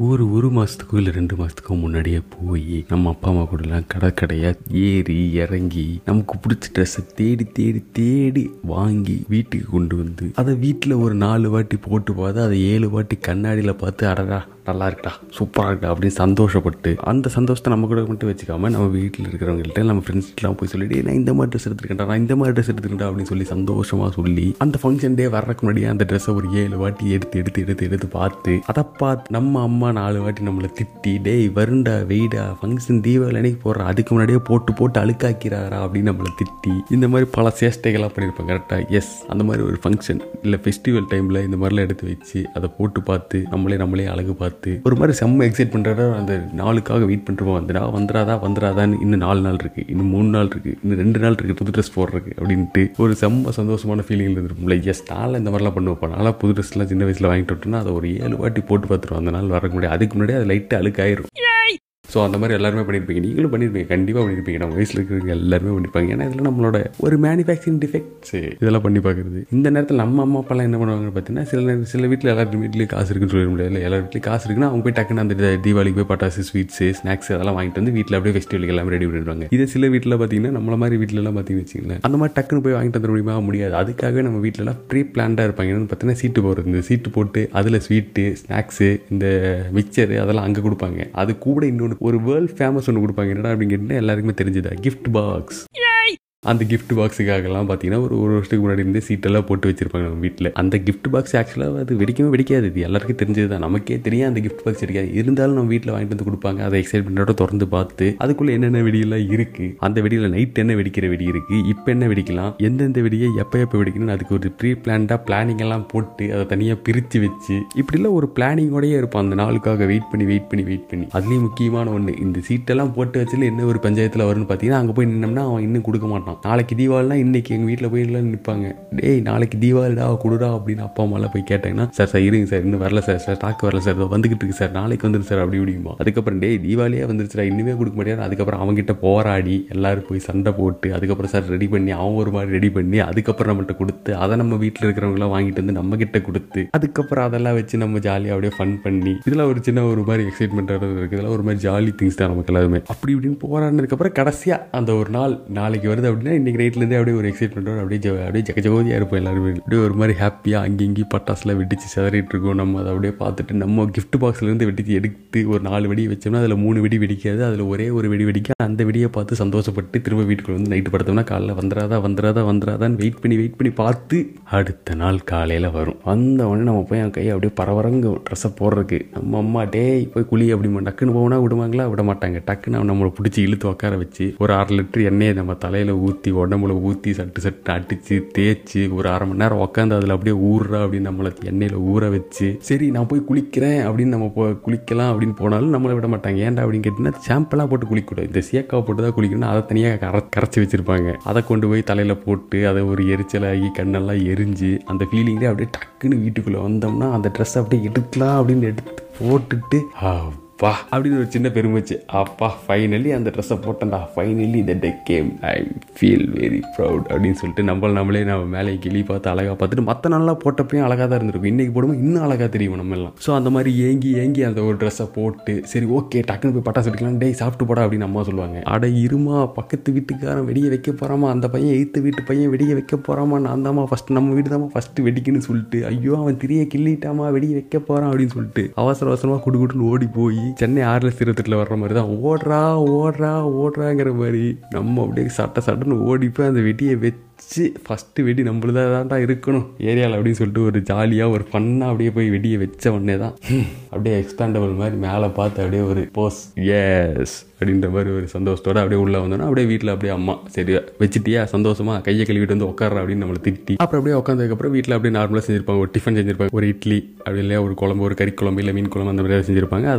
ஒரு ஒரு மாதத்துக்கோ இல்லை ரெண்டு மாதத்துக்கோ முன்னாடியே போய் நம்ம அப்பா அம்மா கூடலாம் கடை கடையாக ஏறி இறங்கி நமக்கு பிடிச்ச ட்ரெஸ்ஸை தேடி தேடி தேடி வாங்கி வீட்டுக்கு கொண்டு வந்து அதை வீட்டில் ஒரு நாலு வாட்டி போட்டு பார்த்து அதை ஏழு வாட்டி கண்ணாடியில் பார்த்து அடடா நல்லா இருக்குடா சூப்பராக இருக்கா அப்படின்னு சந்தோஷப்பட்டு அந்த சந்தோஷத்தை நம்ம கூட மட்டும் வச்சுக்காம நம்ம வீட்டில் இருக்கிறவங்கள்ட்ட நம்ம ஃப்ரெண்ட்ஸ்லாம் போய் சொல்லிட்டு நான் இந்த மாதிரி ட்ரெஸ் எடுத்துக்கிட்டா நான் இந்த மாதிரி ட்ரெஸ் எடுத்துக்கிட்டா அப்படின்னு சொல்லி சந்தோஷமாக சொல்லி அந்த ஃபங்க்ஷன் டே வர்றதுக்கு முன்னாடியே அந்த ட்ரெஸ்ஸை ஒரு ஏழு வாட்டி எடுத்து எடுத்து எடுத்து எடுத்து பார்த்து அதை பார்த்து நம்ம அம்மா நாலு வாட்டி நம்மளை திட்டி டேய் வருண்டா வெயிடா ஃபங்க்ஷன் தீபாவளி அன்னைக்கு போடுறா அதுக்கு முன்னாடியே போட்டு போட்டு அழுக்காக்கிறாரா அப்படின்னு நம்மளை திட்டி இந்த மாதிரி பல சேஷ்டைகள்லாம் பண்ணியிருப்பேன் கரெக்டாக எஸ் அந்த மாதிரி ஒரு ஃபங்க்ஷன் இல்லை ஃபெஸ்டிவல் டைமில் இந்த மாதிரிலாம் எடுத்து வச்சு அதை போட்டு பார்த்து நம்மளே நம்மளே அழகு பார்த்து ஒரு மாதிரி செம்ம எக்ஸைட் பண்ணுறதா அந்த நாளுக்காக வெயிட் பண்ணிருப்போம் வந்துடா வந்துடாதா வந்துடாதான்னு இன்னும் நாலு நாள் இருக்குது இன்னும் மூணு நாள் இருக்குது இன்னும் ரெண்டு நாள் இருக்குது புது ட்ரெஸ் போடுறதுக்கு அப்படின்ட்டு ஒரு செம்ம சந்தோஷமான ஃபீலிங் இருந்திருக்கும்ல எஸ் நாளில் இந்த மாதிரிலாம் பண்ணுவோம் நாளாக புது ட்ரெஸ்லாம் சின்ன வயசில் வாங்கிட்டு விட்டோம்னா அதை ஒரு ஏழு வாட்டி போட்டு பார்த்துருவோம் அந்த நாள் வரக்கு முன்னாடி அதுக்கு முன்னாடி அது லைட்டாக அழுக்காயிரும் ஸோ அந்த மாதிரி எல்லாருமே பண்ணியிருப்பீங்க நீங்களும் பண்ணியிருப்பீங்க கண்டிப்பாக பண்ணியிருப்பீங்க நம்ம வயசில் இருக்கிறவங்க எல்லாருமே பண்ணியிருப்பாங்க ஏன்னா இதில் நம்மளோட ஒரு மேனுஃபேக்சரிங் டிஃபெக்ட்ஸ் இதெல்லாம் பண்ணி பார்க்குறது இந்த நேரத்தில் நம்ம அம்மா அப்பாலாம் என்ன பண்ணுவாங்கன்னு பார்த்தீங்கன்னா சில நேரம் சில வீட்டில் எல்லாரும் வீட்லேயும் காசு இருக்குன்னு சொல்ல முடியாது எல்லா வீட்லேயும் காசு இருக்குன்னா அவங்க போய் டக்குன்னு அந்த தி- தீபாவளிக்கு போய் பட்டாசு ஸ்வீட்ஸு ஸ்நாக்ஸ் அதெல்லாம் வாங்கிட்டு வந்து வீட்டில் அப்படியே ஃபெஸ்டிவலுக்கு எல்லாமே ரெடி பண்ணிடுவாங்க இதே சில வீட்டில் பார்த்தீங்கன்னா நம்மள மாதிரி வீட்டிலலாம் பார்த்தீங்கன்னு வச்சுங்களேன் அந்த மாதிரி டக்குன்னு போய் வாங்கிட்டு வந்துட முடியுமா முடியாது அதுக்காகவே நம்ம வீட்டிலலாம் ப்ரீ பிளான்டாக இருப்பாங்க என்னன்னு பார்த்தீங்கன்னா சீட்டு போடுறது இந்த சீட்டு போட்டு அதில் ஸ்வீட்டு ஸ்நாக்ஸு இந்த மிக்சரு அதெல்லாம் அங்கே கொடுப்பாங்க அது கூட இன்னொன்று ஒரு வேர்ல்ட் ஃபேமஸ் ஒன்று கொடுப்பாங்க என்னடா அப்படின்னு கேட்டிங்கன்னா எல்லாருக்குமே தெரிஞ்சுதா கிஃப்ட் பாக்ஸ் அந்த gift பாக்ஸுக்காகலாம் பார்த்தீங்கன்னா ஒரு ஒரு வருஷத்துக்கு முன்னாடி இருந்தே சீட்டெல்லாம் போட்டு வச்சிருப்பாங்க நம்ம வீட்டில் அந்த gift பாக்ஸ் ஆக்சுவலாக அது வெடிக்கவே வெடிக்காது இது எல்லாருக்கும் தெரிஞ்சது தான் நமக்கே தெரியும் அந்த gift பாக்ஸ் வெடிக்காது இருந்தாலும் நம்ம வீட்டில் வாங்கிட்டு வந்து கொடுப்பாங்க அதை எக்ஸைட்மெண்ட்டோட திறந்து பார்த்து அதுக்குள்ளே என்னென்ன வெடியெல்லாம் இருக்குது அந்த வெடியில் நைட் என்ன வெடிக்கிற வெடி இருக்குது இப்போ என்ன வெடிக்கலாம் எந்தெந்த வெடியை எப்போ எப்போ வெடிக்கணும்னு அதுக்கு ஒரு ப்ரீ பிளான்டாக பிளானிங் எல்லாம் போட்டு அதை தனியாக பிரித்து வச்சு இப்படிலாம் ஒரு பிளானிங்கோடயே இருப்போம் அந்த நாளுக்காக வெயிட் பண்ணி வெயிட் பண்ணி வெயிட் பண்ணி அதுலேயும் முக்கியமான ஒன்று இந்த சீட்டெல்லாம் போட்டு வச்சுல என்ன ஒரு பஞ்சாயத்தில் வரும்னு பார்த்தீங்கன்னா அங்கே போய் நின்னோம்னா அவன் இன்னும் கொடுக்க மாட்டான் நாளைக்கு தீபாவளினா இன்னைக்கு எங்கள் வீட்டில் போய் எல்லாம் நிற்பாங்க டேய் நாளைக்கு தீபாவளிடா கொடுடா அப்படின்னு அப்பா அம்மாலாம் போய் கேட்டாங்கன்னா சார் சார் இருங்க சார் இன்னும் வரல சார் சார் ஸ்டாக் வரல சார் இதோ வந்துகிட்டு இருக்கு சார் நாளைக்கு வந்துரு சார் அப்படி இப்படிமா அதுக்கப்புறம் டேய் தீபாவளியே வந்துருச்சுடா இன்னுமே கொடுக்க முடியாது அதுக்கப்புறம் அவங்ககிட்ட போராடி எல்லாரும் போய் சண்டை போட்டு அதுக்கப்புறம் சார் ரெடி பண்ணி அவன் ஒரு மாதிரி ரெடி பண்ணி அதுக்கப்புறம் நம்மகிட்ட கொடுத்து அதை நம்ம வீட்டில் இருக்கிறவங்களாம் வாங்கிட்டு வந்து நம்ம கிட்ட கொடுத்து அதுக்கப்புறம் அதெல்லாம் வச்சு நம்ம ஜாலியாக அப்படியே ஃபன் பண்ணி இதெல்லாம் ஒரு சின்ன ஒரு மாதிரி எக்ஸைட்மெண்ட்டாக இருக்குது இதெல்லாம் ஒரு மாதிரி ஜாலி திங்ஸ் தான் நமக்கு எல்லாருமே அப்படி இப்படின்னு போராடினதுக்கப்புறம் கடைசியாக அந்த ஒரு நாள் நாளைக்கு வருது அப்படின்னா இன்னைக்கு நைட்லேருந்தே அப்படியே ஒரு எக்ஸைட்மெண்ட்டோட அப்படியே ஜ- அப்படியே ஜக ஜகோதியாக இருப்போம் எல்லாருமே அப்படியே ஒரு மாதிரி ஹாப்பியாக அங்கே இங்கேயும் பட்டாசுலாம் வெடிச்சு சிதறிட்டு இருக்கோம் நம்ம அதை அப்படியே பார்த்துட்டு நம்ம கிஃப்ட் பாக்ஸ்லேருந்து வெடிச்சு எடுத்து ஒரு நாலு வெடி வச்சோம்னா அதில் மூணு வெடி வெடிக்காது அதில் ஒரே ஒரு வெடி வெடிக்க அந்த வெடியை பார்த்து சந்தோஷப்பட்டு திரும்ப வீட்டுக்குள்ள வந்து நைட்டு படுத்தோம்னா காலைல வந்துடாதா வந்துடாதா வந்துடாதான்னு வெயிட் பண்ணி வெயிட் பண்ணி பார்த்து அடுத்த நாள் காலையில் வரும் வந்த உடனே நம்ம போய் என் கையை அப்படியே பரவரங்க ட்ரெஸ்ஸை போடுறதுக்கு நம்ம அம்மா டேய் போய் குழி அப்படிமா டக்குன்னு போனா விடுவாங்களா விட மாட்டாங்க டக்குன்னு அவன் நம்மளை பிடிச்சி இழுத்து உட்கார வச்சு ஒரு அரை லிட்டர் எண்ணெயை நம்ம தலையில் ஊற்றி உடம்புல ஊற்றி சட்டு சட்டு அடித்து தேய்ச்சி ஒரு அரை மணி நேரம் உட்காந்து அதில் அப்படியே ஊறுறா அப்படின்னு நம்மளை எண்ணெயில் ஊற வச்சு சரி நான் போய் குளிக்கிறேன் அப்படின்னு நம்ம போ குளிக்கலாம் அப்படின்னு போனாலும் நம்மளை விட மாட்டாங்க ஏன்டா அப்படின்னு கேட்டிங்கன்னா ஷாம்பெல்லாம் போட்டு குளிக்கக்கூடாது இந்த சேக்காவை போட்டு தான் குளிக்கணும் அதை தனியாக கர கரைச்சி வச்சிருப்பாங்க அதை கொண்டு போய் தலையில் போட்டு அதை ஒரு எரிச்சலாகி கண்ணெல்லாம் எரிஞ்சு அந்த ஃபீலிங்லேயே அப்படியே டக்குன்னு வீட்டுக்குள்ளே வந்தோம்னா அந்த ட்ரெஸ் அப்படியே எடுக்கலாம் அப்படின்னு எடுத்து போட்டுட்டு அப்பா அப்படின்னு ஒரு சின்ன பெருமைச்சு அப்பா ஃபைனலி அந்த ட்ரெஸ்ஸை போட்டேன்டா finally the day came I feel very proud அப்படின்னு சொல்லிட்டு நம்மள நம்மளே நம்ம மேலே கிளி பார்த்து அழகாக பார்த்துட்டு மற்ற நாளெலாம் போட்டப்பையும் அழகாக தான் இருந்திருக்கும் இன்றைக்கி போடும்போது இன்னும் அழகாக தெரியும் நம்ம எல்லாம் ஸோ அந்த மாதிரி ஏங்கி ஏங்கி அந்த ஒரு ட்ரெஸ்ஸை போட்டு சரி ஓகே டக்குன்னு போய் பட்டாசு வெடிக்கலாம் டேய் சாப்பிட்டு போடா அப்படின்னு அம்மா சொல்லுவாங்க அட இருமா பக்கத்து வீட்டுக்காரன் வெடிய வைக்க போகிறாமா அந்த பையன் எய்த்து வீட்டு பையன் வெடிய வைக்க போகிறாமா நான் தாம்மா ஃபஸ்ட் நம்ம வீடு தாம்மா ஃபஸ்ட்டு வெடிக்குன்னு சொல்லிட்டு ஐயோ அவன் திரிய கிள்ளிட்டாமா வெடிய வைக்க போகிறான் அப்படின்னு சொல்லிட்டு அவசர அவசரமாக குடு குடுன்னு ஓடி போய் சென்னை ஆறு லட்சத்தி இருபத்தெட்டில் வர்ற மாதிரி தான் ஓடுறா ஓடுறா ஓடுறாங்கிற மாதிரி நம்ம அப்படியே சட்ட சட்டன்னு ஓடி போய் அந்த வெடியை வச்சு ஃபஸ்ட்டு வெடி நம்மளுதான் தான்டா இருக்கணும் ஏரியாவில் அப்படின்னு சொல்லிட்டு ஒரு ஜாலியாக ஒரு ஃபன்னாக அப்படியே போய் வெடியை வச்ச உடனே தான் ஹம், அப்படியே எக்ஸ்பேண்டபிள் மாதிரி மேலே பார்த்து அப்படியே ஒரு போஸ் எஸ் அப்படின்ற மாதிரி ஒரு சந்தோஷத்தோட அப்படியே உள்ளே வந்தோன்னா அப்படியே வீட்டில் அப்படியே அம்மா சரி வச்சுட்டியா சந்தோஷமா கையை கழுவிட்டு வந்து உட்கார அப்படின்னு நம்மளை திட்டி அப்புறம் அப்படியே உட்காந்ததுக்கப்புறம் வீட்டில் அப்படியே நார்மலாக செஞ்சிருப்பாங்க ஒரு டிஃபன் செஞ்சிருப்பாங்க ஒரு இட்லி அப்படி இல்லையா ஒரு குழம்பு ஒரு கறி குழம்பு இல்லை மீன் குழம்பு அந்த மாதிரி ஏதாவது செஞ்சிருப்பாங்க அதை அப்படியே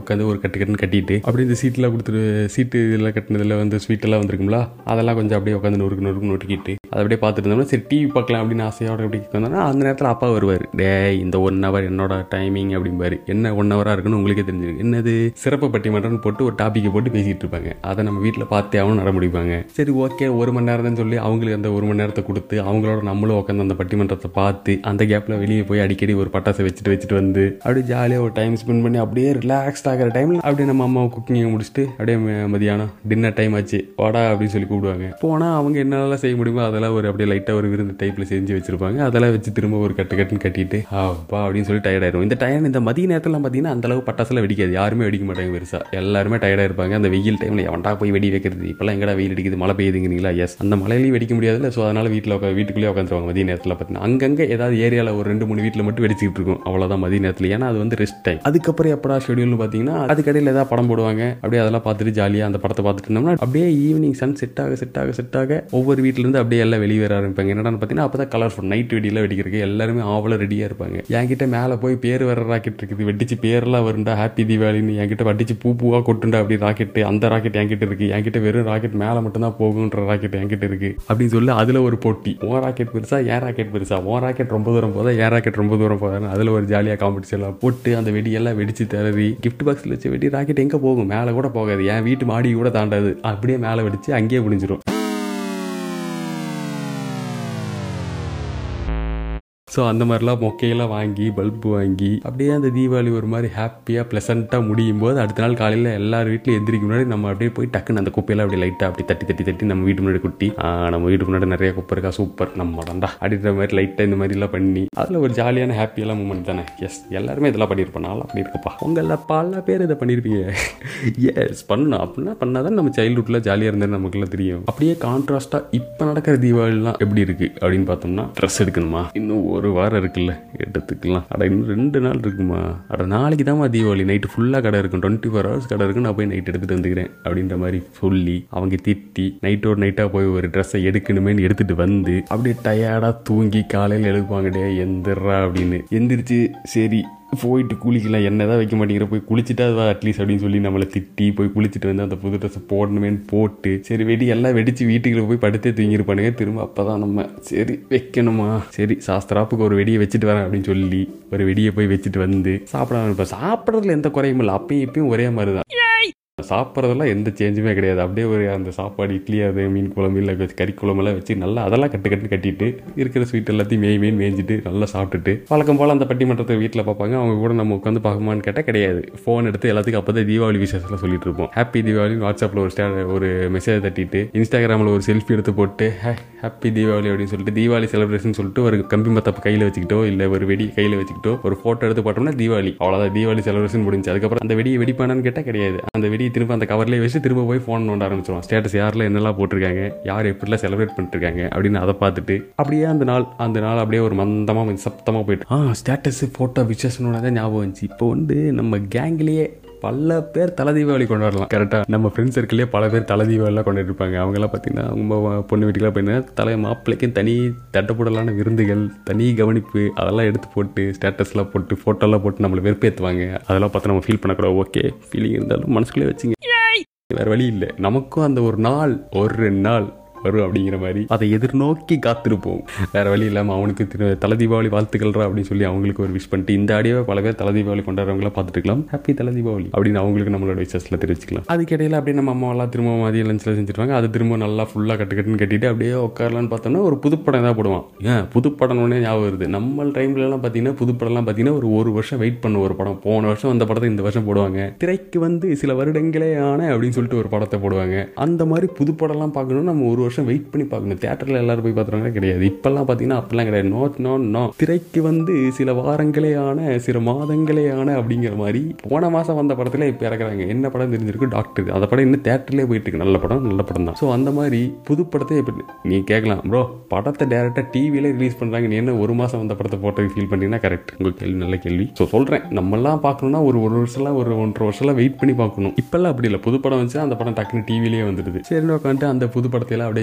உட்காந்து ஒரு கட்டு கட்டுன்னு கட்டிட்டு அப்படியே இந்த சீட்லாம் கொடுத்துட்டு சீட்டு இதெல்லாம் கட்டினதுல வந்து ஸ்வீட்டெல்லாம் வந்திருக்கும்ல அதெல்லாம் கொஞ்சம் அப்படியே உட்காந்து நொறுக்கு நொறுக்கு நொறுக்கிட்டு அதை அப்படியே பார்த்துட்டு இருந்தோம்னா சரி டிவி பார்க்கலாம் அப்படின்னு ஆசையோட அப்படி வந்தோம்னா அந்த நேரத்தில் அப்பா வருவார் டே இந்த ஒன் ஹவர் என்னோட டைமிங் அப்படிம்பாரு என்ன ஒன் ஹவராக இருக்குன்னு உங்களுக்கே தெரிஞ்சிருக்கு என்னது சிறப்பு பட்டிமன்றம்னு போட்டு ஒரு டாப்பிக்கை போட்டு பேசிட்டு இருப்பாங்க அதை நம்ம வீட்டில் பார்த்தே ஆகணும் நட முடிப்பாங்க சரி ஓகே ஒரு மணி நேரம் தான் சொல்லி அவங்களுக்கு அந்த ஒரு மணி நேரத்தை கொடுத்து அவங்களோட நம்மளும் உட்காந்து அந்த பட்டிமன்றத்தை பார்த்து அந்த கேப்பில் வெளியே போய் அடிக்கடி ஒரு பட்டாசை வச்சுட்டு வச்சுட்டு வந்து அப்படியே ஜாலியாக ஒரு டைம் ஸ்பெண்ட் பண்ணி அப்படியே ரிலாக்ஸ்ட் ஆகிற டைமில் அப்படியே நம்ம அம்மா குக்கிங்கை முடிச்சுட்டு அப்படியே ம- மதியானம் டின்னர் டைம் ஆச்சு வாடா அப்படின்னு சொல்லி கூப்பிடுவாங்க போனால் அவங்க என்னெல்லாம் செய்ய முடியுமோ அதெல்லாம் ஒரு அப்படியே லைட்டாக ஒரு விருந்து டைப்பில் செஞ்சு வச்சிருப்பாங்க அதெல்லாம் வச்சு திரும்ப ஒரு கட்டு கட்டுன்னு கட்டிட்டு அப்பா அப்படின்னு சொல்லி tired ஆயிரும் இந்த டயர் இந்த மதிய நேரத்தில் பார்த்தீங்கன்னா அந்த அளவு பட்டாசுலாம் வெடிக்காது யாருமே வெடிக்க மாட்டாங்க பெருசா எல்லாருமே டயர்டாக இருப்பாங்க அந்த வெயில் டைமில் எவன்டா போய் வெடி வைக்கிறது இப்போல்லாம் எங்கடா வெயில் அடிக்குது மழை பெய்யுதுங்கிறீங்களா எஸ் அந்த மழையிலையும் வெடிக்க முடியாதுல்ல ஸோ அதனால வீட்டில் உட்கா வீட்டுக்குள்ளேயே உட்காந்துருவாங்க மதிய நேரத்தில் பார்த்தீங்கன்னா அங்கங்கே ஏதாவது ஏரியாவில் ஒரு ரெண்டு மூணு வீட்டில் மட்டும் வெடிச்சிட்டு இருக்கும் அவ்வளோதான் மதிய நேரத்தில் ஏன்னா அது வந்து ரெஸ்ட் டைம் அதுக்கப்புறம் எப்படா ஷெடியூல்னு பார்த்தீங்கன்னா அதுக்கடையில் ஏதாவது படம் போடுவாங்க அப்படியே அதெல்லாம் பார்த்துட்டு ஜாலியாக அந்த படத்தை பார்த்துட்டு இருந்தோம்னா அப்படியே ஈவினிங் சன் செட் ஆக செட் ஆக செட் ஆக ஒவ்வொரு வீட்டிலேருந்து அப்படியே எல்லாம் வெளியே வர ஆரம்பிப்பாங்க என்னடான்னு பார்த்தீங்கன்னா அப்போ தான் கலர்ஃபுல் நைட் வெடியெல்லாம் வெடிக்கிறதுக்கு எல்லாருமே ஆவல ரெடியாக இருப்பாங்க என்கிட்ட மேலே போய் பேர் வர ராக்கெட் இருக்குது வெடிச்சு பேர்லாம் வருண்டா ஹாப்பி தீபாவளின்னு என்கிட்ட வடிச்சு பூ பூவாக கொட்டுண்டா அப்படி ராக்கெட் அந்த ராக்கெட் என்கிட்ட இருக்கு என்கிட்ட வெறும் ராக்கெட் மேலே மட்டும்தான் போகுன்ற ராக்கெட் என்கிட்ட இருக்கு அப்படின்னு சொல்லி அதில் ஒரு போட்டி உன் ராக்கெட் பெருசா என் ராக்கெட் பெருசா உன் ராக்கெட் ரொம்ப தூரம் போதா என் ராக்கெட் ரொம்ப தூரம் போதான்னு அதில் ஒரு ஜாலியாக காம்படிஷன்லாம் போட்டு அந்த வெடியெல்லாம் வெடிச்சு தரவி கிஃப்ட் பாக்ஸில் வச்ச வெடி ராக்கெட் எங்கே போகும் மேலே கூட போகாது என் வீட்டு மாடி கூட தாண்டாது அப்படியே மேலே வெடிச்சு அங்கேயே முடிஞ்சிடும் ஸோ அந்த மாதிரிலாம் மொக்கையெல்லாம் வாங்கி பல்பு வாங்கி அப்படியே அந்த தீபாவளி ஒரு மாதிரி ஹாப்பியாக ப்ளசண்ட்டாக முடியும் போது அடுத்த நாள் காலையில் எல்லார் வீட்லையும் எந்திரிக்க முன்னாடி நம்ம அப்படியே போய் டக்குன்னு அந்த குப்பையெல்லாம் அப்படியே லைட்டாக அப்படி தட்டி தட்டி தட்டி நம்ம வீட்டு முன்னாடி குட்டி ஆ, நம்ம வீட்டு முன்னாடி நிறைய குப்பை இருக்கா சூப்பர் நம்ம தான்டா அப்படின்ற மாதிரி லைட்டாக இந்த மாதிரிலாம் பண்ணி அதில் ஒரு ஜாலியான ஹாப்பியெல்லாம் மூமெண்ட் தானே எஸ் எல்லாருமே இதெல்லாம் பண்ணியிருப்போம் நான்லாம் பண்ணியிருக்கப்பா உங்களில் பல பேர் இதை பண்ணியிருப்பீங்க எஸ் பண்ணணும் அப்படின்னா பண்ணாதான் நம்ம சைல்ட்ஹுட்டில் ஜாலியாக இருந்தது நமக்குலாம் தெரியும் அப்படியே கான்ட்ராஸ்ட்டாக இப்போ நடக்கிற தீபாவளிலாம் எப்படி இருக்குது அப்படின்னு பார்த்தோம்னா ட்ரெஸ் எடுக்கணுமா இன்னும் ஒரு வாரம் இருக்குல்ல எடுத்துக்கலாம் அட இன்னும் ரெண்டு நாள் இருக்குமா அட நாளைக்கு தான்மா தீபாவளி நைட்டு ஃபுல்லாக கடை இருக்கும் டுவெண்ட்டி ஃபோர் ஹவர்ஸ் கடை இருக்கும் நான் போய் நைட் எடுத்துகிட்டு வந்துக்கிறேன் அப்படின்ற மாதிரி சொல்லி அவங்க திட்டி நைட்டோட நைட்டாக போய் ஒரு ட்ரெஸ்ஸை எடுக்கணுமேன்னு எடுத்துகிட்டு வந்து அப்படியே டயர்டாக தூங்கி காலையில் எழுப்பாங்க டே எந்திரா அப்படின்னு எந்திரிச்சு சரி போயிட்டு குளிக்கலாம் என்ன தான் வைக்க மாட்டேங்கிற போய் குளிச்சுட்டா அதுவா அட்லீஸ்ட் அப்படின்னு சொல்லி நம்மளை திட்டி போய் குளிச்சுட்டு வந்து அந்த புது ட்ரெஸ்ஸை போடணுமேன்னு போட்டு சரி வெடி எல்லாம் வெடிச்சு வீட்டுக்குள்ள போய் படுத்தே தூங்கிருப்பானுங்க திரும்ப அப்பதான் நம்ம சரி வைக்கணுமா சரி சாஸ்திராப்புக்கு ஒரு வெடியை வச்சுட்டு வரேன் அப்படின்னு சொல்லி ஒரு வெடியை போய் வச்சுட்டு வந்து சாப்பிட இப்போ சாப்பிட்றதுல எந்த குறையும் இல்லை அப்பயும் இப்பயும் ஒரே மாதிரி தான் சாப்பிட்றதெல்லாம் எந்த சேஞ்சுமே கிடையாது அப்படியே ஒரு அந்த சாப்பாடு இட்லி அது மீன் குழம்பு இல்லை வச்சு கறி குழம்பெல்லாம் வச்சு நல்லா அதெல்லாம் கட்டு கட்டு கட்டிட்டு இருக்கிற ஸ்வீட் எல்லாத்தையும் மேய் மேய்னு மேய்ஞ்சிட்டு நல்லா சாப்பிட்டுட்டு வழக்கம் போல் அந்த பட்டிமன்றத்தை வீட்டில் பார்ப்பாங்க அவங்க கூட நம்ம உட்காந்து பார்க்குமான்னு கேட்டால் கிடையாது ஃபோன் எடுத்து எல்லாத்துக்கும் அப்போ தான் தீபாவளி விசேஷத்தில் சொல்லிட்டு இருப்போம் ஹாப்பி தீபாவளி வாட்ஸ்அப்பில் ஒரு ஸ்டே ஒரு மெசேஜ் தட்டிட்டு இன்ஸ்டாகிராமில் ஒரு செல்ஃபி எடுத்து போட்டு ஹாப்பி தீபாவளி அப்படின்னு சொல்லிட்டு தீபாவளி செலிப்ரேஷன் சொல்லிட்டு ஒரு கம்பி மத்தப்ப கையில் வச்சுக்கிட்டோ இல்லை ஒரு வெடி கையில் வச்சுக்கிட்டோ ஒரு ஃபோட்டோ எடுத்து போட்டோம்னா தீபாவளி அவ்வளோதான் தீபாவளி செலிப்ரேஷன் முடிஞ்சு அதுக்கப்புறம் அந்த வெடியை வெடிப்பானான்னு கேட்டால் கிடையாது அந்த வெடியை திரும்ப அந்த கவர்லேயே வச்சு திரும்ப போய் ஃபோன் நோண்ட ஆரம்பிச்சிடும் ஸ்டேட்டஸ் யாரில் என்னெல்லாம் போட்டிருக்காங்க யார் எப்படிலாம் செலிப்ரேட் பண்ணிருக்காங்க அப்படின்னு அதை பார்த்துட்டு அப்படியே அந்த நாள் அந்த நாள் அப்படியே ஒரு மந்தமாக கொஞ்சம் சத்தமாக போயிட்டு ஆ ஸ்டேட்டஸ் ஃபோட்டோ விசேஷனோட தான் ஞாபகம் வந்துச்சு இப்போ வந்து நம்ம கேங்லேயே பல பேர் தலை தீபாவளி கொண்டாடலாம் கரெக்டாக நம்ம ஃப்ரெண்ட்ஸ் சர்க்கிளே பல பேர் தலை தீபாவளிலாம் கொண்டாடி இருப்பாங்க அவங்கெல்லாம் பார்த்தீங்கன்னா அவங்க பொண்ணு வீட்டுக்குலாம் போயிருந்தா தலை மாப்பிள்ளைக்கும் தனி தட்டப்படலான விருந்துகள் தனி கவனிப்பு அதெல்லாம் எடுத்து போட்டு ஸ்டேட்டஸ்லாம் போட்டு ஃபோட்டோலாம் போட்டு நம்மளை வெறுப்பேற்றுவாங்க அதெல்லாம் பார்த்து நம்ம ஃபீல் பண்ணக்கூடாது ஓகே ஃபீலிங் இருந்தாலும் மனசுக்குள்ளே வச்சுங்க வேற வழி இல்லை நமக்கும் அந்த ஒரு நாள் ஒரு ரெண்டு நாள் வரும் அப்படிங்கிற மாதிரி அதை எதிர்நோக்கி காத்திருப்போம் வேற வழி இல்லாமல் அவனுக்கு திரு தலை தீபாவளி வாழ்த்துக்கள்ரா அப்படின்னு சொல்லி அவங்களுக்கு ஒரு விஷ் பண்ணிட்டு இந்த ஆடியோவை பல பேர் தலை தீபாவளி கொண்டாடுறவங்கள பார்த்துட்டு இருக்கலாம் ஹாப்பி தலை தீபாவளி அப்படின்னு அவங்களுக்கு நம்மளோட விஷயத்தில் தெரிவிச்சுக்கலாம் அதுக்கிடையில அப்படியே நம்ம அம்மாவெல்லாம் திரும்ப மதியம் லஞ்சில் செஞ்சுருவாங்க அது திரும்ப நல்லா ஃபுல்லாக கட்டு கட்டுன்னு கட்டிட்டு அப்படியே உட்காரலான்னு பார்த்தோம்னா ஒரு புதுப்படம் ஏதாவது போடுவான் ஏன் புதுப்படம் ஒன்றே ஞாபகம் வருது நம்ம டைம்லலாம் பார்த்தீங்கன்னா புதுப்படம்லாம் பார்த்தீங்கன்னா ஒரு ஒரு வருஷம் வெயிட் பண்ண ஒரு படம் போன வருஷம் அந்த படத்தை இந்த வருஷம் போடுவாங்க திரைக்கு வந்து சில வருடங்களே ஆன அப்படின்னு சொல்லிட்டு ஒரு படத்தை போடுவாங்க அந்த மாதிரி புதுப்படம்லாம் பார்க்கணும் நம்ம ஒரு வருஷம் வெயிட் பண்ணி பார்க்கணும் தேட்டரில் எல்லாரும் போய் பார்த்துருவாங்க கிடையாது இப்போல்லாம் பார்த்தீங்கன்னா அப்பெல்லாம் கிடையாது நோ நோ நோ திரைக்கு வந்து சில வாரங்களே ஆன சில மாதங்களே ஆன அப்படிங்கிற மாதிரி போன மாதம் வந்த படத்துல இப்போ இறக்குறாங்க என்ன படம் தெரிஞ்சிருக்கு டாக்டர் அந்த படம் இன்னும் தேட்டர்லேயே போயிட்டு இருக்கு நல்ல படம் நல்ல படம் தான் ஸோ அந்த மாதிரி புது படத்தை இப்போ நீ கேட்கலாம் ப்ரோ படத்தை டேரெக்டாக டிவியில ரிலீஸ் பண்ணுறாங்க நீ என்ன ஒரு மாதம் வந்த படத்தை போட்டு ஃபீல் பண்ணீங்கன்னா கரெக்ட் உங்கள் கேள்வி நல்ல கேள்வி ஸோ சொல்கிறேன் நம்மலாம் பார்க்கணும்னா ஒரு ஒரு வருஷம்லாம் ஒரு ஒன்றரை வருஷம்லாம் வெயிட் பண்ணி பார்க்கணும் இப்போல்லாம் அப்படி இல்லை புது படம் வந்துச்சு அந்த படம் டக்குன்னு டிவிலேயே வந்துடுது சரி உட்காந்துட்டு அந்த புது படத்தையெல்லாம் அப்படியே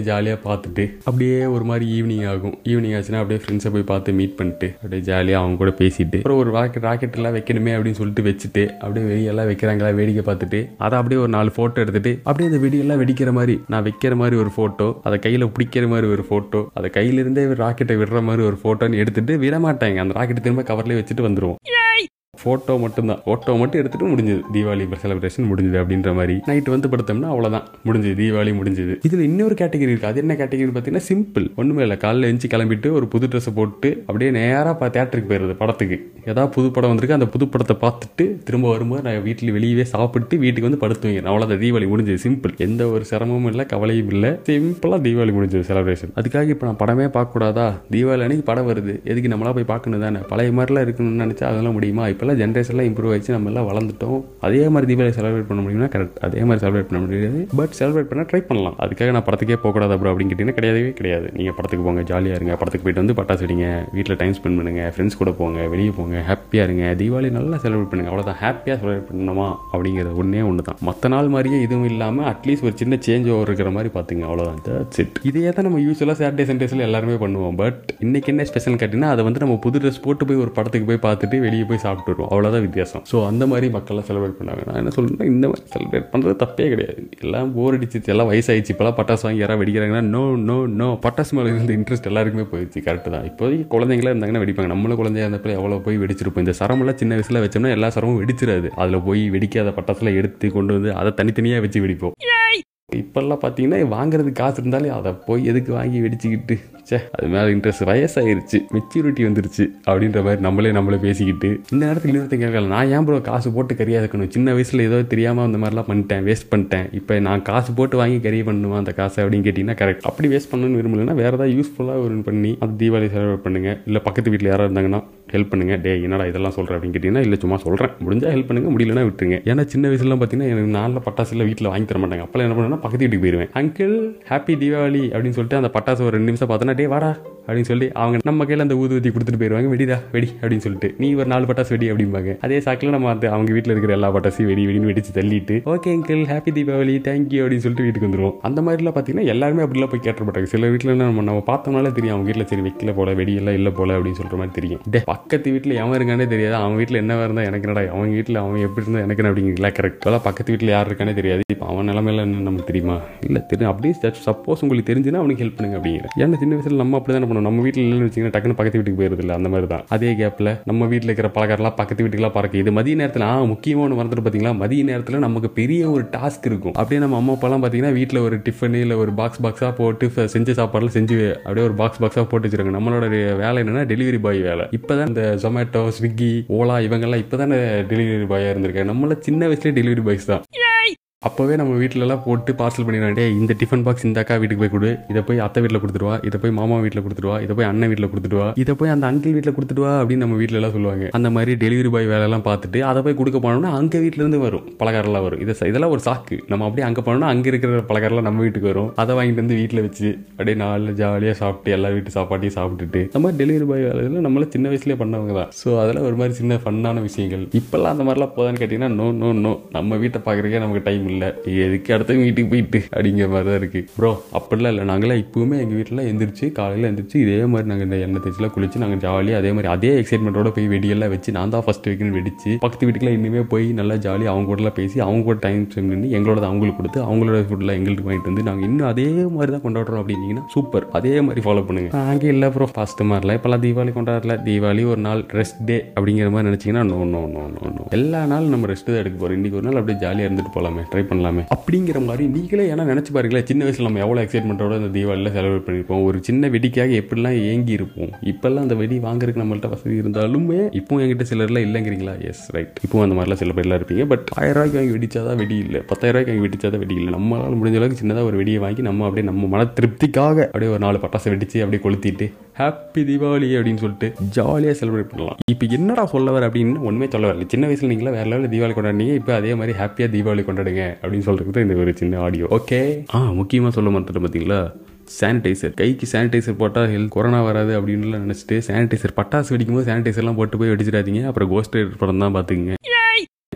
ஜாலியாக பார்த்துட்டு அப்படியே ஒரு மாதிரி ஈவினிங் ஆகும் ஈவினிங் ஆச்சுன்னா அப்படியே ஃப்ரெண்ட்ஸை போய் பார்த்து மீட் பண்ணிட்டு அப்படியே ஜாலியாக அவங்க கூட பேசிட்டு அப்புறம் ஒரு ராக்கெட் ராக்கெட் எல்லாம் வைக்கணுமே அப்படின்னு சொல்லிட்டு வச்சுட்டு அப்படியே வெளியெல்லாம் வைக்கிறாங்களா வேடிக்கை பார்த்துட்டு அதை அப்படியே ஒரு நாலு ஃபோட்டோ எடுத்துட்டு அப்படியே அந்த வெடியெல்லாம் வெடிக்கிற மாதிரி நான் வைக்கிற மாதிரி ஒரு ஃபோட்டோ அதை கையில் பிடிக்கிற மாதிரி ஒரு ஃபோட்டோ அதை கையிலிருந்தே ராக்கெட்டை விடுற மாதிரி ஒரு ஃபோட்டோன்னு எடுத்துட்டு விட மாட்டாங்க அந்த ராக்கெட்டை திரும்ப கவர்லேயே வச்சுட்டு வந்துருவோம் ஃபோட்டோ மட்டும்தான் ஃபோட்டோ மட்டும் எடுத்துட்டு முடிஞ்சது தீபாவளி செலிப்ரேஷன் முடிஞ்சது அப்படின்ற மாதிரி நைட் வந்து படுத்தோம்னா அவ்வளோதான் முடிஞ்சது தீபாவளி முடிஞ்சது இதில் இன்னொரு கேட்டகரி இருக்குது அது என்ன கேட்டகரி பார்த்தீங்கன்னா சிம்பிள் ஒன்றுமே இல்லை காலைல எழுந்து கிளம்பிட்டு ஒரு புது ட்ரெஸ்ஸை போட்டு அப்படியே நேராக தேட்டருக்கு போயிடுறது படத்துக்கு ஏதாவது புது படம் வந்திருக்கு அந்த புது படத்தை பார்த்துட்டு திரும்ப வரும்போது நான் வீட்டில் வெளியவே சாப்பிட்டு வீட்டுக்கு வந்து படுத்துவீங்க அவ்வளோதான் தீபாவளி முடிஞ்சது சிம்பிள் எந்த ஒரு சிரமமும் இல்லை கவலையும் இல்லை சிம்பிளாக தீபாவளி முடிஞ்சது செலிப்ரேஷன் அதுக்காக இப்போ நான் படமே பார்க்கக்கூடாதா தீபாவளி அன்னைக்கு படம் வருது எதுக்கு நம்மளா போய் பார்க்கணும் தானே பழைய மாதிரிலாம் இருக்கணும்னு நினச்சா அதெல்லாம் முடியுமா இப்போல்லாம் ஜென்ரேஷன்லாம் இம்ப்ரூவ் ஆயிடுச்சு நம்ம எல்லாம் வளர்ந்துட்டோம் அதே மாதிரி தீபாவளி செலிப்ரேட் பண்ண முடியும்னா கரெக்ட் அதே மாதிரி செலிப்ரேட் பண்ண முடியாது பட் செலிப்ரேட் பண்ண ட்ரை பண்ணலாம் அதுக்காக நான் படத்துக்கே போகக்கூடாது அப்புறம் அப்படின்னு கேட்டிங்கன்னா கிடையவே கிடையாது நீங்கள் படத்துக்கு போங்க ஜாலியாக இருங்க படத்துக்கு போயிட்டு வந்து பட்டாசு வெடிங்க வீட்டில் டைம் ஸ்பெண்ட் பண்ணுங்க ஃப்ரெண்ட்ஸ் கூட போங்க வெளியே போங்க ஹாப்பியாக இருங்க தீபாவளி நல்லா செலிப்ரேட் பண்ணுங்க அவ்வளோதான் ஹாப்பியாக செலிப்ரேட் பண்ணணுமா அப்படிங்கிறது ஒன்றே ஒன்று தான் மற்ற நாள் மாதிரியே இதுவும் இல்லாமல் அட்லீஸ்ட் ஒரு சின்ன சேஞ்ச் ஓவர் இருக்கிற மாதிரி பார்த்துங்க அவ்வளோதான் தட்ஸ் இட் இதே தான் நம்ம யூஸ்வலாக சாட்டர்டே சண்டேஸில் எல்லாருமே பண்ணுவோம் பட் இன்னைக்கு என்ன ஸ்பெஷல் கேட்டிங்கன்னா அதை வந்து நம்ம புது ட்ரெஸ் போட்டு போய் ஒரு படத்துக்கு போய் பார்த்துட்டு வெளியே போய் சாப்பிட்டு வருவோம் அவ்வளோதான் வித்தியாசம் ஸோ அந்த மாதிரி மக்கள்லாம் செலிப்ரேட் பண்ணாங்க நான் என்ன சொல்றேன்னா இந்த மாதிரி செலிப்ரேட் பண்ணுறது தப்பே கிடையாது எல்லாம் போர் அடிச்சிச்சு எல்லாம் வயசாயிடுச்சு இப்போலாம் பட்டாசு வாங்கி யாராவது வெடிக்கிறாங்கன்னா நோ நோ நோ பட்டாசு மேலே இருந்த இன்ட்ரெஸ்ட் எல்லாருக்குமே போயிடுச்சு கரெக்ட் தான் இப்போதைக்கு குழந்தைங்களா இருந்தாங்கன்னா வெடிப்பாங்க நம்மளும் குழந்தையா இருந்தப்போ எவ்வளோ போய் வெடிச்சிருப்போம் இந்த சரமெல்லாம் சின்ன வயசில் வச்சோம்னா எல்லா சரமும் வெடிச்சிடாது அதில் போய் வெடிக்காத பட்டாசுலாம் எடுத்து கொண்டு வந்து அதை தனித்தனியாக வச்சு வெடிப்போம் இப்போல்லாம் பார்த்தீங்கன்னா வாங்குறதுக்கு காசு இருந்தாலே அதை போய் எதுக்கு வாங்கி வெடிச்சுக்கிட்டு சே அது மேலே இன்ட்ரெஸ்ட் வயசாயிருச்சு மெச்சூரிட்டி வந்துருச்சு அப்படின்ற மாதிரி நம்மளே நம்மளே பேசிக்கிட்டு இந்த நேரத்தில் இன்னொருத்தங்க கேட்கலாம் நான் ஏன் ப்ரோ காசு போட்டு கறியாக இருக்கணும் சின்ன வயசில் ஏதோ தெரியாமல் அந்த மாதிரிலாம் பண்ணிட்டேன் வேஸ்ட் பண்ணிட்டேன் இப்போ நான் காசு போட்டு வாங்கி கறி பண்ணுமா அந்த காசை அப்படின்னு கேட்டிங்கன்னா கரெக்ட் அப்படி வேஸ்ட் பண்ணணும்னு விரும்பலைன்னா வேறு ஏதாவது யூஸ்ஃபுல்லாக ஒரு பண்ணி அது தீபாவளி செலிப்ரேட் பண்ணுங்கள் இல்லை பக்கத்து வீட்டில் யாராவது இருந்தாங்கன்னா ஹெல்ப் பண்ணுங்க டே என்னடா இதெல்லாம் சொல்கிறேன் அப்படின்னு கேட்டிங்கன்னா இல்லை சும்மா சொல்கிறேன் முடிஞ்சால் ஹெல்ப் பண்ணுங்க முடியலன்னா விட்டுருங்க ஏன்னா சின்ன வயசுலாம் பார்த்தீங்கன்னா எனக்கு நாளில் பட்டாசுல வீட்டில் வாங்கி தர மாட்டாங்க அப்போல்லாம் என்ன பண்ணுவேன்னா பக்கத்து வீட்டுக்கு போயிடுவேன் அங்கிள் ஹாப்பி தீபாவளி அப்படின்னு சொல்லிட்டு அந்த பட்டாசு ஒரு ரெண்டு நிமிஷம் பார்த்தோன்னா டே வாடா அப்படின்னு சொல்லி அவங்க நம்ம கையில் அந்த ஊதுவத்தி கொடுத்துட்டு போயிடுவாங்க வெடிடா வெடி அப்படின்னு சொல்லிட்டு நீ ஒரு நாலு பட்டாசு வெடி அப்படிம்பாங்க அதே சாக்கில் நம்ம அந்த அவங்க வீட்டில் இருக்கிற எல்லா பட்டாசையும் வெடி வெடின்னு வெடிச்சு தள்ளிட்டு okay uncle happy Deepavali thank you அப்படின்னு சொல்லிட்டு வீட்டுக்கு வந்துருவோம் அந்த மாதிரிலாம் பார்த்தீங்கன்னா எல்லாருமே அப்படிலாம் போய் கேட்ட மாட்டாங்க சில வீட்டில் நம்ம நம்ம பார்த்தோம்னாலே தெரியும் அவங்க வீட்டில் சரி வைக்கல போல வெடியெல்லாம் இல்லை போல அப்படின்னு சொல்கிற மாதிரி தெரியும் டே பக்கத்து வீட்டில் எவன் இருக்கானே தெரியாது அவன் வீட்டில் என்ன இருந்தால் எனக்கு என்னடா அவன் வீட்டில் அவன் எப்படி இருந்தால் எனக்கு என்ன அப்படிங்கிறீங்களா கரெக்டாக பக்கத்து வீட்டில் யார் இருக்கானே தெரியாது இப்போ அவன் நிலமையில என்ன நமக்கு தெரியுமா இல்லை தெரியும் அப்படியே சப்போஸ் உங்களுக்கு தெரிஞ்சுன்னா அவனுக்கு ஹெல்ப் பண்ணுங்க அப்படிங்கிற ஏன்னா சின்ன வயசுல நம்ம அப்படி தானே பண்ணுவோம் நம்ம வீட்டில் இல்லைன்னு வச்சிங்கன்னா டக்குன்னு பக்கத்து வீட்டுக்கு போயிருது இல்லை அந்த மாதிரி தான் அதே கேப்பில் நம்ம வீட்டில் இருக்கிற பலகாரம்லாம் பக்கத்து வீட்டுக்குலாம் பறக்கு இது மதிய நேரத்தில் ஆ முக்கியமாக ஒன்று மறந்துட்டு பார்த்தீங்களா மதிய நேரத்தில் நமக்கு பெரிய ஒரு டாஸ்க் இருக்கும் அப்படியே நம்ம அம்மா அப்பாலாம் பார்த்தீங்கன்னா வீட்டில் ஒரு டிஃபன் இல்லை ஒரு பாக்ஸ் பாக்ஸாக போட்டு ஃப- செஞ்ச சாப்பாடுலாம் செஞ்சு அப்படியே ஒரு பாக்ஸ் பாக்ஸாக போட்டு வச்சிருக்காங்க நம்மளோட வேலை என்னன்னா டெலிவரி பாய் வேலை இப்போ தான் இந்த ஜொமேட்டோ ஸ்விக்கி ஓலா இவங்கெல்லாம் இப்போ தானே டெலிவரி பாயாக இருந்திருக்காங்க நம்மள சின்ன வயசுலேயே டெலிவரி பாய்ஸ் தான் அப்போவே நம்ம வீட்டிலலாம் போட்டு பார்சல் பண்ணிடுவாங்க டேய் இந்த டிஃபன் பாக்ஸ் இந்த அக்கா வீட்டுக்கு போய் கொடு இதை போய் அத்தை வீட்டில் கொடுத்துருவா இதை போய் மாமா வீட்டில் கொடுத்துருவா இதை போய் அண்ணன் வீட்டில் கொடுத்துடுவா இதை போய் அந்த அங்கிள் வீட்டில் கொடுத்துடுவா அப்படின்னு நம்ம வீட்ல எல்லாம் சொல்லுவாங்க அந்த மாதிரி டெலிவரி பாய் வேலையெல்லாம் பார்த்துட்டு அதை போய் கொடுக்க போனோம்னா அங்கே வீட்டிலேருந்து வரும் பலகாரம்லாம் வரும் இதை இதெல்லாம் ஒரு சாக்கு நம்ம அப்படியே அங்கே போனோம்னா அங்கே இருக்கிற பலகாரம்லாம் நம்ம வீட்டுக்கு வரும் அதை வாங்கிட்டு வந்து வீட்டில் வச்சு அப்படியே நாளில் ஜாலியாக சாப்பிட்டு எல்லா வீட்டு சாப்பாட்டையும் சாப்பிட்டுட்டு இந்த மாதிரி டெலிவரி பாய் வேலையில நம்மள சின்ன வயசுலேயே பண்ணவங்க தான் ஸோ அதெல்லாம் ஒரு மாதிரி சின்ன ஃபன்னான விஷயங்கள் இப்போல்லாம் அந்த மாதிரிலாம் போதான்னு கேட்டிங்கன்னா நோ நோ நோ நம்ம வீட்டை பார்க்குறக்கே நமக்கு டைம் இல்லை எதுக்கு அடுத்த வீட்டுக்கு போயிட்டு அப்படிங்கிற மாதிரி தான் இருக்குது ப்ரோ அப்படிலாம் இல்லை நாங்களாம் இப்போவுமே எங்கள் வீட்டில் எந்திரிச்சு காலையில் எந்திரிச்சு இதே மாதிரி நாங்கள் இந்த எண்ணெய் தேய்ச்சிலாம் குளிச்சு நாங்கள் ஜாலியாக அதே மாதிரி அதே எக்ஸைட்மெண்ட்டோட போய் வெடியெல்லாம் வச்சு நான் தான் ஃபஸ்ட் வைக்கணும் வெடிச்சு பக்கத்து வீட்டுக்குலாம் இனிமேல் போய் நல்லா ஜாலியாக அவங்க கூடலாம் பேசி அவங்க கூட டைம் ஸ்பெண்ட் பண்ணி எங்களோட அவங்களுக்கு கொடுத்து அவங்களோட ஃபுட்டில் எங்களுக்கு வாங்கிட்டு வந்து நாங்கள் இன்னும் அதே மாதிரி தான் கொண்டாடுறோம் அப்படின்னீங்கன்னா சூப்பர் அதே மாதிரி ஃபாலோ பண்ணுங்க நாங்கள் இல்லை ப்ரோ ஃபஸ்ட்டு மாதிரிலாம் இப்போலாம் தீபாவளி கொண்டாடல தீபாவளி ஒரு நாள் ரெஸ்ட் டே அப்படிங்கிற மாதிரி நினச்சிங்கன்னா no no no no no எல்லா நாளும் நம்ம ரெஸ்ட் தான் எடுக்க போகிறோம் இன்றைக்கி ஒரு நாள் அப்படியே ஜாலியாக இருந்துட்டு போகலாமே ட்ரை பண்ணலாமே அப்படிங்கிற மாதிரி நீங்களே ஏன்னா நினச்சி பாருங்களேன் சின்ன வயசில் நம்ம எவ்வளோ எக்ஸைட்மெண்ட்டோட இந்த தீபாவளியில் செலிப்ரேட் பண்ணியிருப்போம் ஒரு சின்ன வெடிக்காக எப்படிலாம் ஏங்கி இருப்போம் இப்போல்லாம் அந்த வெடி வாங்குறதுக்கு நம்மள்ட்ட வசதி இருந்தாலுமே இப்போ என்கிட்ட சிலர்லாம் இல்லைங்கிறீங்களா எஸ் ரைட் இப்போ அந்த மாதிரிலாம் சில பேர்லாம் இருப்பீங்க பட் ஆயிரம் ரூபாய்க்கு வாங்கி வெடிச்சாதான் வெடி இல்லை பத்தாயிரம் ரூபாய்க்கு வாங்கி வெடிச்சாதான் வெடி இல்லை நம்மளால முடிஞ்ச அளவுக்கு சின்னதாக ஒரு வெடியை வாங்கி நம்ம அப்படியே நம்ம மன திருப்திக்காக அப்படியே ஒரு நாலு பட்டாசை வெடிச்சு அப்படியே கொளுத்திட்டு ஹாப்பி தீபாவளி அப்படின்னு சொல்லிட்டு ஜாலியாக செலிப்ரேட் பண்ணலாம் இப்போ என்னடா சொல்ல வர அப்படின்னு ஒன்றுமே சொல்ல வரல சின்ன வயசுல நீங்களா வேற லெவலில் தீபாவளி கொண்டாடினீங்க இப்போ அதே மாதிரி ஹாப்பியாக தீபாவளி கொண்டாடுங்க அப்படின்னு சொல்றது தான் இந்த ஒரு சின்ன ஆடியோ ஓகே ஆ முக்கியமாக சொல்ல மறந்துட்டு பார்த்தீங்களா சானிடைசர் கைக்கு சானிடைசர் போட்டால் ஹெல்த் கொரோனா வராது அப்படின்லாம் நினச்சிட்டு சானிடைசர் பட்டாசு வெடிக்கும் போது சானிடைசர்லாம் போட்டு போய் வெடிச்சிடாதீங்க அப்புறம் கோஸ்ட் படம் தான் பார்த்துக்குங்க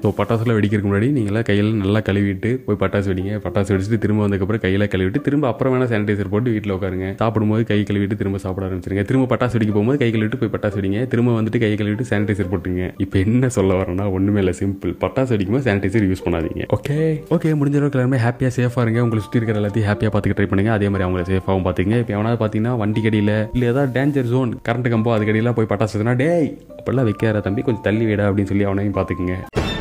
ஸோ பட்டாசுலாம் வெடிக்கிறதுக்கு முன்னாடி நீங்களாம் கையில் நல்லா கழுவிட்டு போய் பட்டாசு வெடிங்க பட்டாசு வெடிச்சிட்டு திரும்ப வந்ததுக்கப்புறம் கையில் கழுவிட்டு திரும்ப அப்புறம் வேணா சானிடைசர் போட்டு வீட்டில் உட்காருங்க சாப்பிடும்போது கை கழுவிட்டு திரும்ப சாப்பிட ஆரம்பிச்சிருங்க திரும்ப பட்டாசு வெடிக்க போகும்போது கை கழுவிட்டு போய் பட்டாசு வெடிங்க திரும்ப வந்துட்டு கை கழுவிட்டு சானிடைசர் போட்டுங்க இப்போ என்ன சொல்ல வரேன்னா ஒன்றுமே இல்லை சிம்பிள் பட்டாசு வெடிக்கும்போது சானிடைசர் யூஸ் பண்ணாதீங்க ஓகே ஓகே முடிஞ்ச அளவுக்கு எல்லாருமே ஹாப்பியாக சேஃபாக இருங்க உங்களை சுற்றி இருக்கிற எல்லாத்தையும் ஹாப்பியாக பார்த்துக்க ட்ரை பண்ணுங்க அதே மாதிரி அவங்கள சேஃபாகவும் பார்த்துங்க இப்போ எவனாவது பார்த்தீங்கன்னா வண்டி கடியில் இல்லை ஏதாவது டேஞ்சர் ஜோன் கரண்ட் கம்போ அது கடியெல்லாம் போய் பட்டாசு வச்சுனா, டேய் அப்படிலாம் வைக்காத தம்பி கொஞ்சம் தள்ளி விடா அப்படின்னு சொல்லி அவனையும் பார்த்துக்குங்க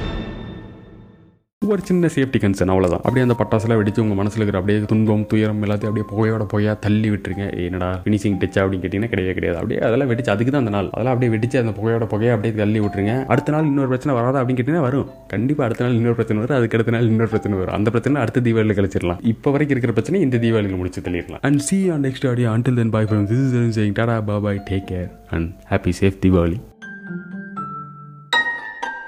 ஒரு சின்ன சேஃப்டி கன்சர்ன் அவ்வளோதான் அப்படியே அந்த பட்டாசுலாம் வெடிச்சு உங்கள் மனசில் இருக்கிற அப்படியே துன்பம் துயரம் எல்லாத்தையும் அப்படியே புகையோட போயா தள்ளி விட்டுருங்க ஏய், என்னடா ஃபினிஷிங் டச்சா அப்படின்னு கேட்டிங்கன்னா கிடையவே கிடையாது அப்படியே அதெல்லாம் வெடிச்சு அதுக்கு தான் அந்த நாள் அதெல்லாம் அப்படியே வெடிச்சு அந்த புகையோட புகையை அப்படியே தள்ளி விட்டுருங்க அடுத்த நாள் இன்னொரு பிரச்சனை வராதா அப்படின்னு கேட்டிங்கன்னா வரும் கண்டிப்பாக அடுத்த நாள் இன்னொரு பிரச்சனை வரும் அதுக்கு அடுத்த நாள் இன்னொரு பிரச்சனை வரும் அந்த பிரச்சனை அடுத்த தீபாவளியில் கழிச்சிடலாம் இப்போ வரைக்கும் இருக்கிற பிரச்சனை இந்த தீபாவளியில் முடிச்சு தள்ளிடலாம் and see on next audio until then bye from this is saying tata bye bye take care and happy safe Deepavali